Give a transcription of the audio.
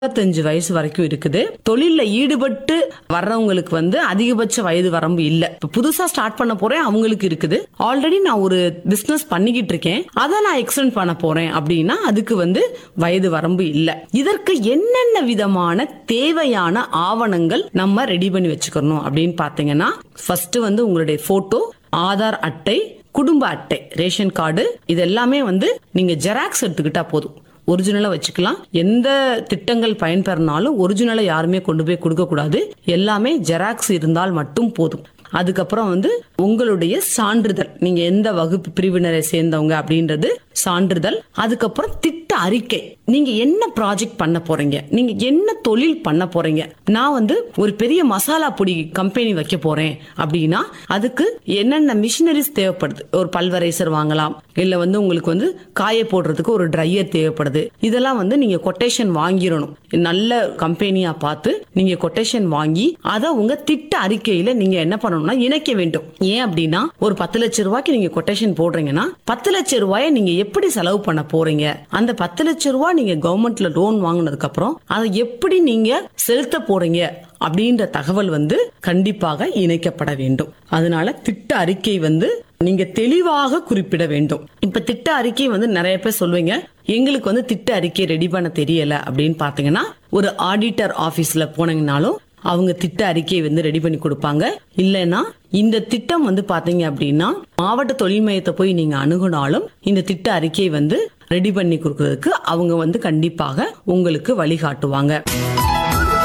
முப்பத்தஞ்சு வயசு வரைக்கும் இருக்குது தொழில்ல ஈடுபட்டு வர்றவங்களுக்கு வந்து அதிகபட்ச வயது வரம்பு இல்ல இப்ப புதுசா ஸ்டார்ட் பண்ண போறேன் அவங்களுக்கு இருக்குது ஆல்ரெடி நான் ஒரு பிசினஸ் பண்ணிக்கிட்டு இருக்கேன் அதை நான் எக்ஸ்டெண்ட் பண்ண போறேன் அப்படின்னா அதுக்கு வந்து வயது வரம்பு இல்ல இதற்கு என்னென்ன விதமான தேவையான ஆவணங்கள் நம்ம ரெடி பண்ணி வச்சுக்கணும் அப்படின்னு பாத்தீங்கன்னா ஃபர்ஸ்ட் வந்து உங்களுடைய போட்டோ ஆதார் அட்டை குடும்ப அட்டை ரேஷன் கார்டு இது எல்லாமே வந்து நீங்க ஜெராக்ஸ் எடுத்துக்கிட்டா போதும் ஒரிஜினலா வச்சுக்கலாம் எந்த திட்டங்கள் பயன்பெறனாலும் ஒரிஜினலை யாருமே கொண்டு போய் கொடுக்க கூடாது எல்லாமே ஜெராக்ஸ் இருந்தால் மட்டும் போதும் அதுக்கப்புறம் வந்து உங்களுடைய சான்றிதழ் நீங்க எந்த வகுப்பு பிரிவினரை சேர்ந்தவங்க அப்படின்றது சான்றிதழ் அதுக்கப்புறம் திட்ட அறிக்கை நீங்க என்ன ப்ராஜெக்ட் பண்ண போறீங்க நீங்க என்ன தொழில் பண்ண போறீங்க நான் வந்து ஒரு பெரிய மசாலா பொடி கம்பெனி வைக்க போறேன் அப்படின்னா அதுக்கு என்னென்ன மிஷினரிஸ் தேவைப்படுது ஒரு பல்வரைசர் வாங்கலாம் இல்ல வந்து உங்களுக்கு வந்து காய போடுறதுக்கு ஒரு ட்ரையர் தேவைப்படுது இதெல்லாம் வந்து நீங்க கொட்டேஷன் வாங்கிடணும் நல்ல கம்பெனியா பார்த்து நீங்க கொட்டேஷன் வாங்கி அதை உங்க திட்ட அறிக்கையில நீங்க என்ன பண்ணணும்னா இணைக்க வேண்டும் ஏன் அப்படின்னா ஒரு பத்து லட்சம் ரூபாய்க்கு நீங்க கொட்டேஷன் போடுறீங்கன்னா பத்து லட்சம் ரூபாயை நீங்க எப்படி செலவு பண்ண போறீங்க அந்த பத்து லட்சம் ரூபாய் நீங்க கவர்மெண்ட்ல லோன் வாங்கினதுக்கு அப்புறம் அதை எப்படி நீங்க செலுத்த போறீங்க அப்படின்ற தகவல் வந்து கண்டிப்பாக இணைக்கப்பட வேண்டும் அதனால திட்ட அறிக்கை வந்து நீங்க தெளிவாக குறிப்பிட வேண்டும் இப்ப திட்ட அறிக்கை வந்து நிறைய பேர் சொல்லுவீங்க எங்களுக்கு வந்து திட்ட அறிக்கை ரெடி பண்ண தெரியல அப்படின்னு பாத்தீங்கன்னா ஒரு ஆடிட்டர் ஆபீஸ்ல போனீங்கனாலும் அவங்க திட்ட அறிக்கையை வந்து ரெடி பண்ணி கொடுப்பாங்க இல்லைன்னா இந்த திட்டம் வந்து பாத்தீங்க அப்படின்னா மாவட்ட தொழில் மையத்தை போய் நீங்க அணுகுனாலும் இந்த திட்ட அறிக்கையை வந்து ரெடி பண்ணி கொடுக்கறதுக்கு அவங்க வந்து கண்டிப்பாக உங்களுக்கு வழிகாட்டுவாங்க